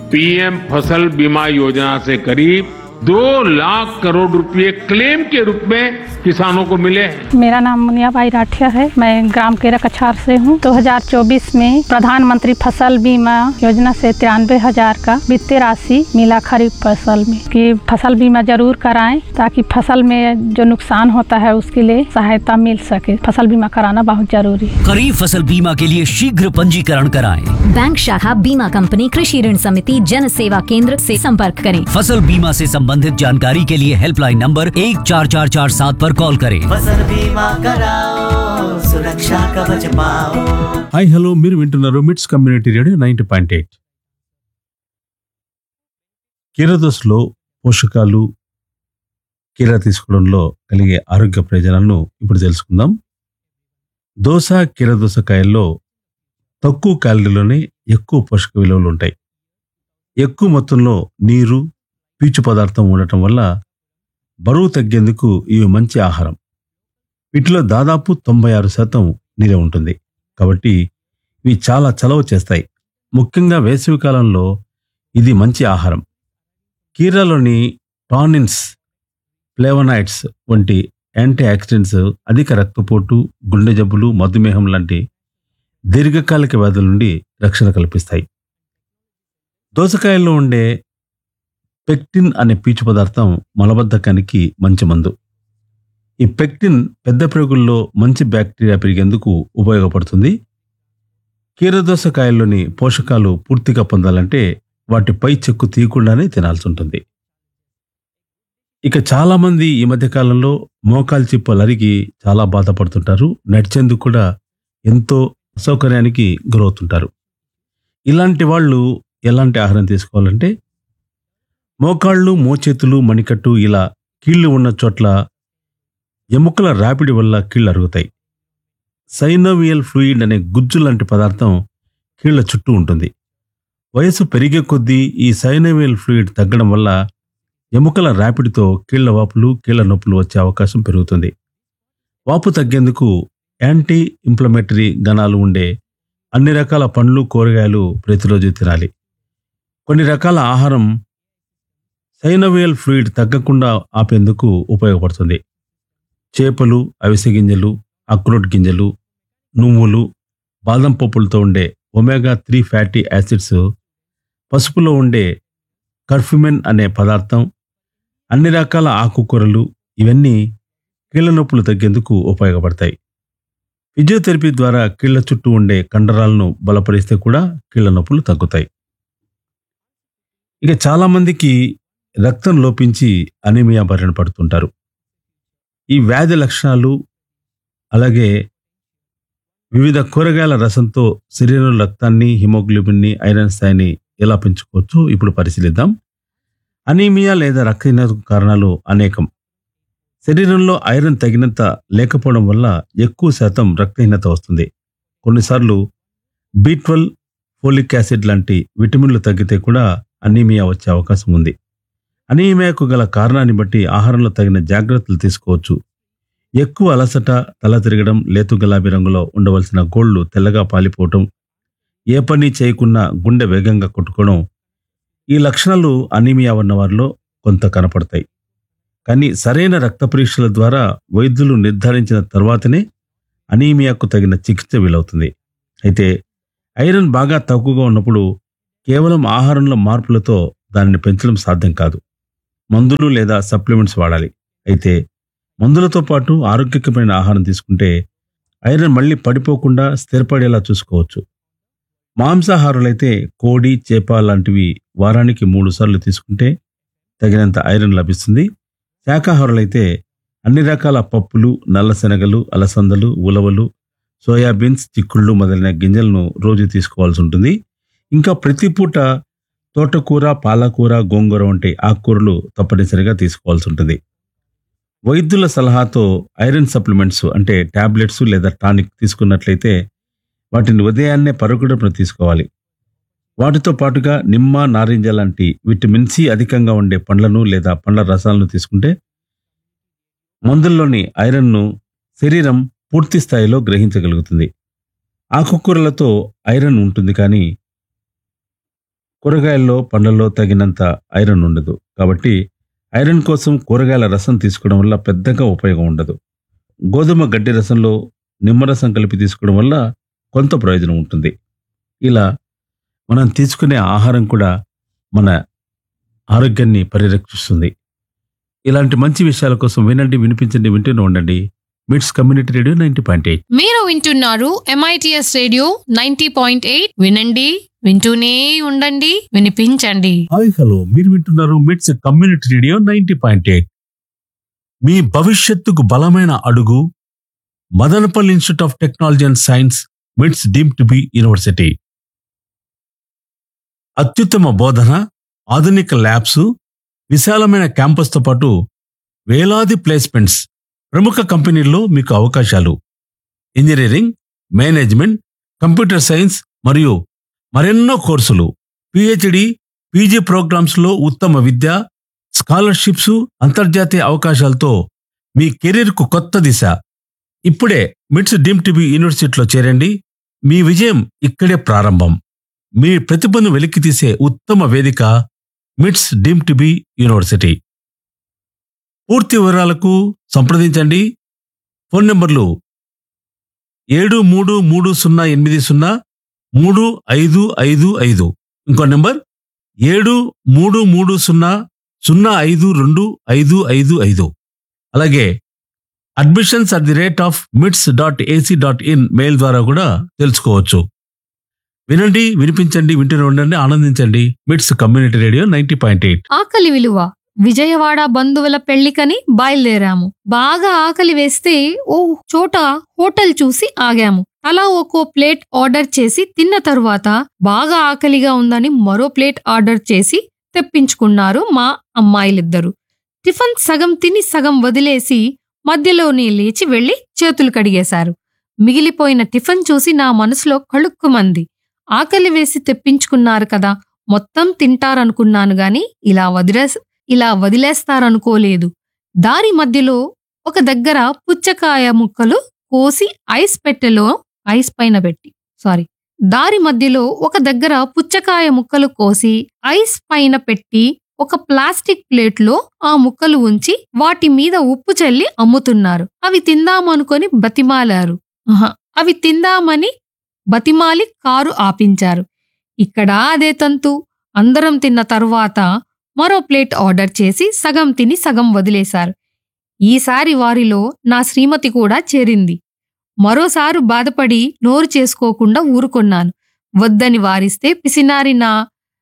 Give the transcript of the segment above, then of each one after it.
PM फसल बीमा योजना से करीब दो लाख करोड़ रुपए क्लेम के रूप में किसानों को मिले हैं मेरा नाम मुनियाबाई राठिया है मैं ग्राम केरा कछार से हूँ 2024 में प्रधानमंत्री फसल बीमा योजना से तिरानवे हजार का वित्तीय राशि मिला खरीफ फसल में कि फसल बीमा जरूर कराएं ताकि फसल में जो नुकसान होता है उसके लिए सहायता मिल सके फसल बीमा कराना बहुत जरूरी है खरीफ फसल बीमा के लिए शीघ्र पंजीकरण कराएं बैंक शाखा बीमा कंपनी कृषि ऋण समिति जन सेवा केंद्र से संपर्क करें फसल बीमा से संबंधित जानकारी के लिए हेल्पलाइन नंबर एक चार चार चार सात पर कॉल करें फसल बीमा कराओ सुरक्षा कवच पाओ హాయ్ హలో మీరు వింటున్నారు MITS community radio ninety point eight కీరదోసలో పోషకాలు కీర తీసుకోవడంలో కలిగే ఆరోగ్య ప్రయోజనాలను ఇప్పుడు తెలుసుకుందాం దోస కీరదోసకాయల్లో తక్కువ క్యాలరీలోనే ఎక్కువ పోషక విలువలు ఉంటాయి ఎక్కువ మొత్తంలో నీరు పీచు పదార్థం ఉండటం వల్ల బరువు తగ్గేందుకు ఇవి మంచి ఆహారం వీటిలో దాదాపు తొంభై ఆరు శాతం నీరే ఉంటుంది కాబట్టి ఇవి చాలా చలవ చేస్తాయి ముఖ్యంగా వేసవి కాలంలో ఇది మంచి ఆహారం కీరాలోని టానిన్స్ ఫ్లేవనాయిడ్స్ వంటి యాంటీ ఆక్సిడెంట్స్ అధిక రక్తపోటు గుండె జబ్బులు మధుమేహం లాంటి దీర్ఘకాలిక వ్యాధుల నుండి రక్షణ కల్పిస్తాయి దోసకాయల్లో ఉండే పెక్టిన్ అనే పీచు పదార్థం మలబద్ధకానికి మంచి మందు ఈ పెక్టిన్ పెద్ద ప్రేగుల్లో మంచి బ్యాక్టీరియా పెరిగేందుకు ఉపయోగపడుతుంది కీరదోసకాయల్లోని పోషకాలు పూర్తిగా పొందాలంటే వాటి పై చెక్కు తీయకుండానే తినాల్సి ఉంటుంది ఇక చాలా మంది ఈ మధ్య కాలంలో మోకాలు చిప్పలు అరిగి చాలా బాధపడుతుంటారు నడిచేందుకు కూడా ఎంతో అసౌకర్యానికి గురవుతుంటారు ఇలాంటి వాళ్ళు ఎలాంటి ఆహారం తీసుకోవాలంటే మోకాళ్ళు మోచేతులు మణికట్టు ఇలా కీళ్లు ఉన్న చోట్ల ఎముకల రాపిడి వల్ల కీళ్ళు అరుగుతాయి సైనోవియల్ ఫ్లూయిడ్ అనే గుజ్జు లాంటి పదార్థం కీళ్ల చుట్టూ ఉంటుంది వయసు పెరిగే కొద్దీ ఈ సైనోవియల్ ఫ్లూయిడ్ తగ్గడం వల్ల ఎముకల రాపిడితో కీళ్ల వాపులు కీళ్ల నొప్పులు వచ్చే అవకాశం పెరుగుతుంది వాపు తగ్గేందుకు యాంటీ ఇంప్లమేటరీ గణాలు ఉండే అన్ని రకాల పండ్లు కూరగాయలు ప్రతిరోజు తినాలి కొన్ని రకాల ఆహారం సైనోవియల్ ఫ్లూయిడ్ తగ్గకుండా ఆపేందుకు ఉపయోగపడుతుంది చేపలు అవిసె గింజలు అక్రోట్ గింజలు నువ్వులు బాదం పప్పులతో ఉండే ఒమేగా త్రీ ఫ్యాటీ యాసిడ్స్ పసుపులో ఉండే కర్ఫ్యూమెన్ అనే పదార్థం అన్ని రకాల ఆకుకూరలు ఇవన్నీ కీళ్ల నొప్పులు తగ్గేందుకు ఉపయోగపడతాయి ఫిజియోథెరపీ ద్వారా కీళ్ల చుట్టూ ఉండే కండరాలను బలపరిస్తే కూడా కీళ్ల నొప్పులు తగ్గుతాయి ఇక చాలామందికి రక్తం లోపించి అనీమియా బారిన పడుతుంటారు ఈ వ్యాధి లక్షణాలు అలాగే వివిధ కూరగాయల రసంతో శరీరం రక్తాన్ని హిమోగ్లోబిన్ని ఐరన్ స్థాయిని ఎలా పెంచుకోవచ్చు ఇప్పుడు పరిశీలిద్దాం అనీమియా లేదా రక్తహీనతకు కారణాలు అనేకం శరీరంలో ఐరన్ తగినంత లేకపోవడం వల్ల ఎక్కువ శాతం రక్తహీనత వస్తుంది కొన్నిసార్లు బి ట్వెల్వ్ ఫోలిక్ యాసిడ్ లాంటి విటమిన్లు తగ్గితే కూడా అనీమియా వచ్చే అవకాశం ఉంది అనీమియాకు గల కారణాన్ని బట్టి ఆహారంలో తగిన జాగ్రత్తలు తీసుకోవచ్చు ఎక్కువ అలసట తల తిరగడం లేతు గులాబీ రంగులో ఉండవలసిన గోళ్లు తెల్లగా పాలిపోవటం ఏ పని చేయకున్నా గుండె వేగంగా కొట్టుకోవడం ఈ లక్షణాలు అనీమియా ఉన్న వారిలో కొంత కనపడతాయి కానీ సరైన రక్త పరీక్షల ద్వారా వైద్యులు నిర్ధారించిన తర్వాతనే అనీమియాకు తగిన చికిత్స వీలవుతుంది అయితే ఐరన్ బాగా తక్కువగా ఉన్నప్పుడు కేవలం ఆహారంలో మార్పులతో దానిని పెంచడం సాధ్యం కాదు మందులు లేదా సప్లిమెంట్స్ వాడాలి అయితే మందులతో పాటు ఆరోగ్యకరమైన ఆహారం తీసుకుంటే ఐరన్ మళ్ళీ పడిపోకుండా స్థిరపడేలా చూసుకోవచ్చు మాంసాహారులైతే కోడి చేప లాంటివి వారానికి మూడు సార్లు తీసుకుంటే తగినంత ఐరన్ లభిస్తుంది శాకాహారులైతే అన్ని రకాల పప్పులు నల్ల శనగలు అలసందలు ఉలవలు సోయాబీన్స్ చిక్కుళ్ళు మొదలైన గింజలను రోజు తీసుకోవాల్సి ఉంటుంది ఇంకా ప్రతి పూట తోటకూర పాలకూర గోంగూర వంటి ఆకుకూరలు తప్పనిసరిగా తీసుకోవాల్సి ఉంటుంది వైద్యుల సలహాతో ఐరన్ సప్లిమెంట్స్ అంటే టాబ్లెట్స్ లేదా టానిక్ తీసుకున్నట్లయితే వాటిని ఉదయాన్నే పరుగుడుపున తీసుకోవాలి వాటితో పాటుగా నిమ్మ నారింజ లాంటి విటమిన్ సి అధికంగా ఉండే పండ్లను లేదా పండ్ల రసాలను తీసుకుంటే మందుల్లోని ఐరన్ను శరీరం పూర్తి స్థాయిలో గ్రహించగలుగుతుంది ఆకుకూరలతో ఐరన్ ఉంటుంది కానీ కూరగాయల్లో పండ్లలో తగినంత ఐరన్ ఉండదు కాబట్టి ఐరన్ కోసం కూరగాయల రసం తీసుకోవడం వల్ల పెద్దగా ఉపయోగం ఉండదు గోధుమ గడ్డి రసంలో నిమ్మరసం కలిపి తీసుకోవడం వల్ల కొంత ప్రయోజనం ఉంటుంది ఇలా మనం తీసుకునే ఆహారం కూడా మన ఆరోగ్యాన్ని పరిరక్షిస్తుంది ఇలాంటి మంచి విషయాల కోసం వినండి వినిపించండి వింటూనే ఉండండి MITS community radio ninety point eight మీరు వింటున్నారు MITS radio ninety point eight వినండి వింటూనే ఉండండి వినిపించండి హాయ్ హలో మీరు వింటున్నారు MITS community radio ninety point eight మీ భవిష్యత్తుకు బలమైన అడుగు Madanapalle Institute of Technology and Science MITS deemed to be university అత్యుత్తమ బోధన ఆధునిక ల్యాబ్స్ విశాలమైన క్యాంపస్తో పాటు వేలాది ప్లేస్మెంట్స్ ప్రముఖ కంపెనీల్లో మీకు అవకాశాలు ఇంజనీరింగ్ మేనేజ్మెంట్ కంప్యూటర్ సైన్స్ మరియు మరెన్నో కోర్సులు పిహెచ్డి పీజీ ప్రోగ్రామ్స్ లో ఉత్తమ విద్య స్కాలర్షిప్స్ అంతర్జాతీయ అవకాశాలతో మీ కెరీర్కు కొత్త దిశ ఇప్పుడే మిట్స్ డీమ్ టీబీ యూనివర్సిటీలో చేరండి మీ విజయం ఇక్కడే ప్రారంభం మీ ప్రతిభను వెలికితీసే ఉత్తమ వేదిక మిట్స్ డీమ్ టీబీ యూనివర్సిటీ పూర్తి వివరాలకు సంప్రదించండి ఫోన్ నంబర్లు ఏడు మూడు మూడు సున్నా ఎనిమిది సున్నా మూడు ఐదు ఐదు ఐదు ఇంకో నెంబర్ ఏడు మూడు మూడు సున్నా సున్నా ఐదు రెండు ఐదు ఐదు ఐదు అలాగే admissions at the rate of MITS dot AC dot in mail ద్వారా కూడా తెలుసుకోవచ్చు వినండి వినిపించండి వింటూనే ఉండండి ఆనందించండి MITS community radio ninety point eight ఆకలి విలువ విజయవాడ బంధువుల పెళ్లికని బయలుదేరాము బాగా ఆకలి వేస్తే ఓ చోట హోటల్ చూసి ఆగాము అలా ఒక్కో ప్లేట్ ఆర్డర్ చేసి తిన్న తరువాత బాగా ఆకలిగా ఉందని మరో ప్లేట్ ఆర్డర్ చేసి తెప్పించుకున్నారు మా అమ్మాయిలిద్దరు టిఫిన్ సగం తిని సగం వదిలేసి మధ్యలోనే లేచి వెళ్లి చేతులు కడిగేశారు మిగిలిపోయిన టిఫిన్ చూసి నా మనసులో కళుక్కుమంది ఆకలి వేసి తెప్పించుకున్నారు కదా మొత్తం తింటారనుకున్నాను గాని ఇలా వదిలేస్ ఇలా వదిలేస్తారనుకోలేదు దారి మధ్యలో ఒక దగ్గర పుచ్చకాయ ముక్కలు కోసి ఐస్ పెట్టెలో ఐస్ పైన పెట్టి సారీ దారి మధ్యలో ఒక దగ్గర పుచ్చకాయ ముక్కలు కోసి ఐస్ పైన పెట్టి ఒక ప్లాస్టిక్ ప్లేట్లో ఆ ముక్కలు ఉంచి వాటి మీద ఉప్పు చల్లి అమ్ముతున్నారు అవి తిందామనుకొని బతిమాలారు ఆహా, అవి తిందామని బతిమాలి కారు ఆపించారు ఇక్కడ అదే తంతు అందరం తిన్న తరువాత మరో ప్లేట్ ఆర్డర్ చేసి సగం తిని సగం వదిలేశారు ఈసారి వారిలో నా శ్రీమతి కూడా చేరింది మరోసారి బాధపడి నోరు చేసుకోకుండా ఊరుకొన్నాను వద్దని వారిస్తే పిసినారి నా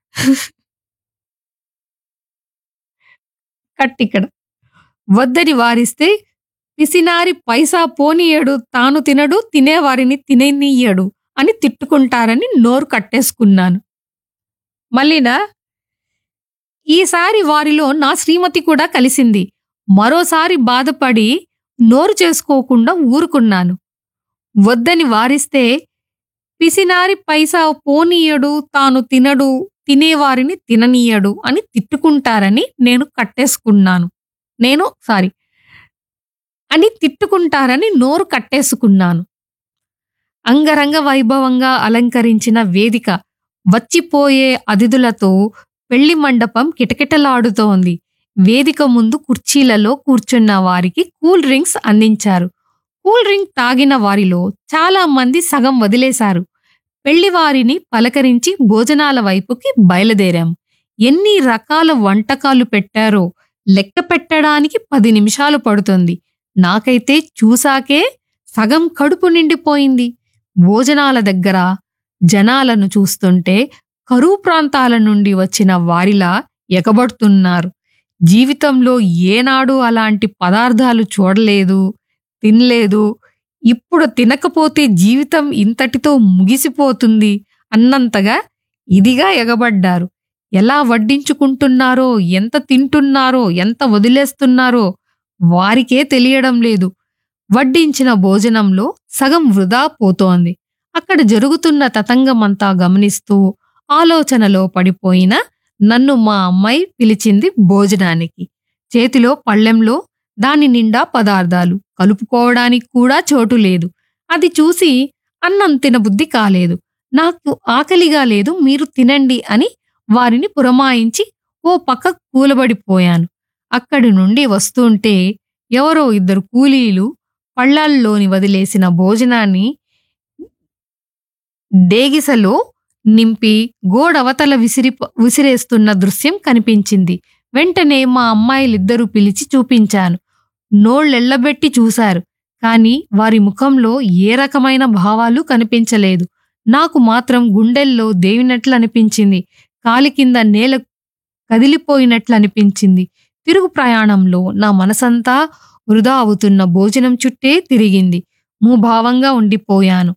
కట్టిక్కడ వద్దని వారిస్తే పిసినారి పైసా పోనీయడు తాను తినడు తినేవారిని తిననీయడు అని తిట్టుకుంటారని నోరు కట్టేసుకున్నాను మళ్ళీనా ఈసారి వారిలో నా శ్రీమతి కూడా కలిసింది మరోసారి బాధపడి నోరు చేసుకోకుండా ఊరుకున్నాను వద్దని వారిస్తే పిసినారి పైసా పోనీయడు తాను తినడు తినేవారిని తిననీయడు అని తిట్టుకుంటారని నేను కట్టేసుకున్నాను నేను సారీ అని తిట్టుకుంటారని నోరు కట్టేసుకున్నాను అంగరంగ వైభవంగా అలంకరించిన వేదిక వచ్చిపోయే అతిథులతో పెళ్లి మండపం కిటకిటలాడుతోంది వేదిక ముందు కుర్చీలలో కూర్చున్న వారికి కూల్ డ్రింక్స్ అందించారు కూల్ డ్రింక్ తాగిన వారిలో చాలా మంది సగం వదిలేశారు పెళ్లివారిని పలకరించి భోజనాల వైపుకి బయలుదేరాం ఎన్ని రకాల వంటకాలు పెట్టారో లెక్క పెట్టడానికి పది నిమిషాలు పడుతుంది నాకైతే చూసాకే సగం కడుపు నిండిపోయింది భోజనాల దగ్గర జనాలను చూస్తుంటే కరువు ప్రాంతాల నుండి వచ్చిన వారిలా ఎగబడుతున్నారు జీవితంలో ఏనాడు అలాంటి పదార్థాలు చూడలేదు తినలేదు ఇప్పుడు తినకపోతే జీవితం ఇంతటితో ముగిసిపోతుంది అన్నంతగా ఇదిగా ఎగబడ్డారు ఎలా వడ్డించుకుంటున్నారో ఎంత తింటున్నారో ఎంత వదిలేస్తున్నారో వారికే తెలియడం లేదు వడ్డించిన భోజనంలో సగం వృధా పోతోంది అక్కడ జరుగుతున్న తతంగమంతా గమనిస్తూ ఆలోచనలో పడిపోయిన నన్ను మా అమ్మాయి పిలిచింది భోజనానికి చేతిలో పళ్ళెంలో దాని నిండా పదార్థాలు కలుపుకోవడానికి కూడా చోటు లేదు అది చూసి అన్నం తినబుద్ధి కాలేదు నాకు ఆకలిగా లేదు మీరు తినండి అని వారిని పురమాయించి ఓ పక్క కూలబడిపోయాను అక్కడి నుండి వస్తుంటే ఎవరో ఇద్దరు కూలీలు పళ్ళాల్లోని వదిలేసిన భోజనాన్ని డేగిసలో నింపి గోడవతల విసిరి విసిరేస్తున్న దృశ్యం కనిపించింది వెంటనే మా అమ్మాయిలిద్దరూ పిలిచి చూపించాను నోళ్ళెళ్లబెట్టి చూశారు కాని వారి ముఖంలో ఏ రకమైన భావాలు కనిపించలేదు నాకు మాత్రం గుండెల్లో దేవినట్లు అనిపించింది కాలి కింద నేల కదిలిపోయినట్లు అనిపించింది తిరుగు ప్రయాణంలో నా మనసంతా వృధా అవుతున్న భోజనం చుట్టే తిరిగింది మూభావంగా ఉండిపోయాను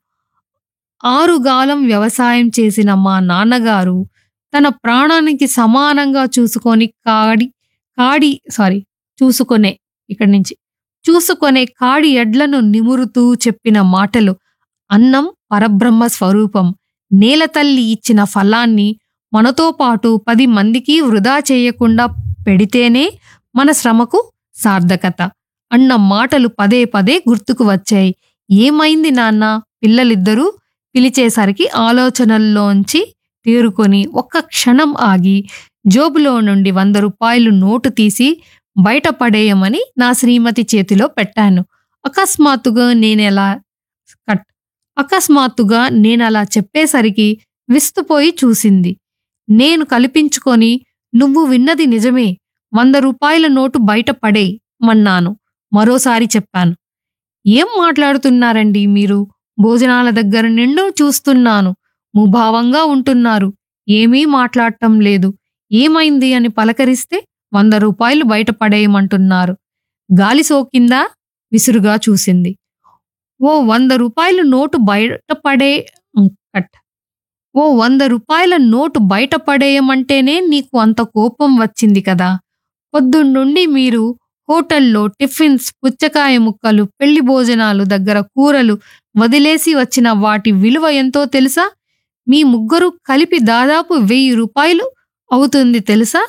ఆరుగాలం వ్యవసాయం చేసిన మా నాన్నగారు తన ప్రాణానికి సమానంగా చూసుకొని కాడి కాడి సారీ చూసుకొనే ఇక్కడి నుంచి చూసుకొనే కాడి ఎడ్లను నిమురుతూ చెప్పిన మాటలు అన్నం పరబ్రహ్మ స్వరూపం నేల తల్లి ఇచ్చిన ఫలాన్ని మనతో పాటు పది మందికి వృధా చేయకుండా పెడితేనే మన శ్రమకు సార్థకత అన్న మాటలు పదే పదే గుర్తుకు వచ్చాయి ఏమైంది నాన్న పిల్లలిద్దరూ పిలిచేసరికి ఆలోచనల్లోంచి తేరుకొని ఒక్క క్షణం ఆగి జోబులో నుండి వంద రూపాయలు నోటు తీసి బయటపడేయమని నా శ్రీమతి చేతిలో పెట్టాను అకస్మాత్తుగా నేనెలా కట్ అకస్మాత్తుగా నేనలా చెప్పేసరికి విస్తుపోయి చూసింది నేను కల్పించుకొని నువ్వు విన్నది నిజమే వంద రూపాయల నోటు బయట పడేయ్ మన్నాను మరోసారి చెప్పాను ఏం మాట్లాడుతున్నారండి మీరు భోజనాల దగ్గర నిండు చూస్తున్నాను ముభావంగా ఉంటున్నారు ఏమీ మాట్లాడటం లేదు ఏమైంది అని పలకరిస్తే వంద రూపాయలు బయట పడేయమంటున్నారు గాలి సోకిందా విసురుగా చూసింది ఓ వంద రూపాయల నోటు బయట పడే కట్ ఓ వంద రూపాయల నోటు బయట పడేయమంటేనే నీకు అంత కోపం వచ్చింది కదా పొద్దున్నుండి మీరు హోటల్లో టిఫిన్స్ పుచ్చకాయ ముక్కలు పెళ్లి భోజనాలు దగ్గర కూరలు వదిలేసి వచ్చిన వాటి విలువ ఎంతో తెలుసా మీ ముగ్గురు కలిపి దాదాపు వెయ్యి రూపాయలు అవుతుంది తెలుసా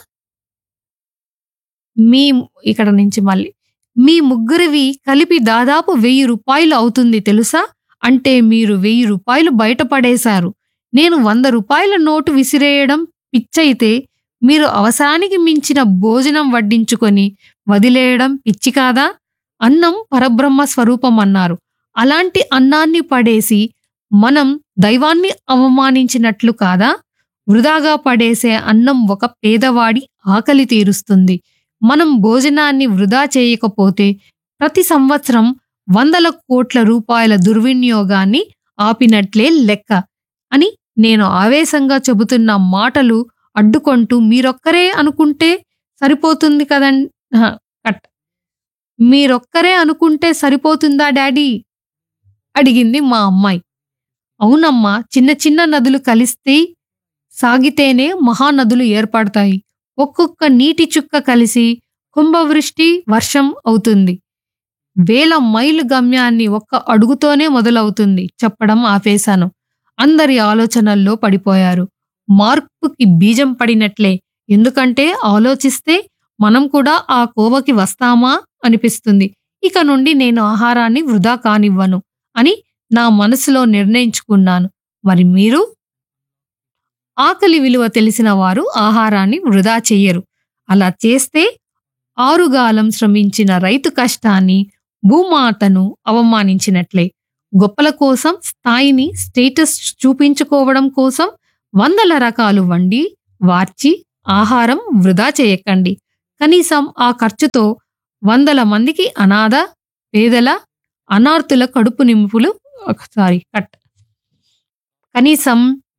మీ ఇక్కడ నుంచి మళ్ళీ మీ ముగ్గురివి కలిపి దాదాపు వెయ్యి రూపాయలు అవుతుంది తెలుసా అంటే మీరు వెయ్యి రూపాయలు బయటపడేశారు నేను వంద రూపాయల నోటు విసిరేయడం పిచ్చయితే మీరు అవసరానికి మించిన భోజనం వడ్డించుకొని వదిలేయడం పిచ్చి కాదా అన్నం పరబ్రహ్మ స్వరూపం అన్నారు అలాంటి అన్నాన్ని పడేసి మనం దైవాన్ని అవమానించినట్లు కాదా వృధాగా పడేసే అన్నం ఒక పేదవాడి ఆకలి తీరుస్తుంది మనం భోజనాన్ని వృధా చేయకపోతే ప్రతి సంవత్సరం వందల కోట్ల రూపాయల దుర్వినియోగాన్ని ఆపినట్లే లెక్క అని నేను ఆవేశంగా చెబుతున్న మాటలు అడ్డుకుంటూ మీరొక్కరే అనుకుంటే సరిపోతుంది కదండి కట్ మీరొక్కరే అనుకుంటే సరిపోతుందా డాడీ అడిగింది మా అమ్మాయి అవునమ్మా చిన్న చిన్న నదులు కలిస్తే సాగితేనే మహానదులు ఏర్పడతాయి ఒక్కొక్క నీటి చుక్క కలిసి కుంభవృష్టి వర్షం అవుతుంది వేల మైలు గమ్యాన్ని ఒక్క అడుగుతోనే మొదలవుతుంది చెప్పడం ఆపేశాను అందరి ఆలోచనల్లో పడిపోయారు మార్పుకి బీజం పడినట్లే ఎందుకంటే ఆలోచిస్తే మనం కూడా ఆ కోవకి వస్తామా అనిపిస్తుంది ఇక నుండి నేను ఆహారాన్ని వృధా కానివ్వను అని నా మనసులో నిర్ణయించుకున్నాను మరి మీరు ఆకలి విలువ తెలిసిన వారు ఆహారాన్ని వృధా చెయ్యరు అలా చేస్తే ఆరుగాలం శ్రమించిన రైతు కష్టాన్ని భూమాతను అవమానించినట్లే గొప్పల కోసం స్థాయిని స్టేటస్ చూపించుకోవడం కోసం వందల రకాలు వండి వార్చి ఆహారం వృధా చేయకండి కనీసం ఆ ఖర్చుతో వందల మందికి అనాథ పేదల అనార్తుల కడుపు నింపులు సారీ కట్ కనీసం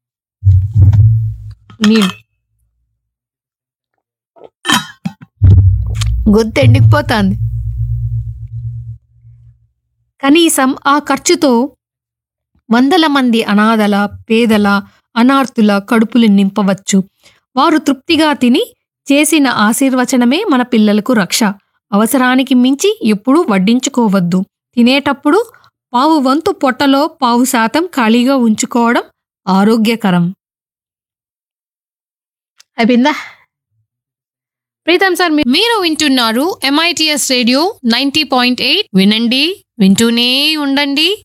నీళ్ళు గొంతెండిపోతాంది కనీసం ఆ ఖర్చుతో వందల మంది అనాథల పేదల అనార్తుల కడుపులు నింపవచ్చు వారు తృప్తిగా తిని చేసిన ఆశీర్వచనమే మన పిల్లలకు రక్ష అవసరానికి మించి ఎప్పుడూ వడ్డించుకోవద్దు తినేటప్పుడు పావు వంతు పొట్టలో పావు శాతం ఖాళీగా ఉంచుకోవడం ఆరోగ్యకరం అయిపోయిందా ప్రీతం సార్ మీ- మీరు వింటున్నారు MITS radio ninety point eight వినండి వింటూనే ఉండండి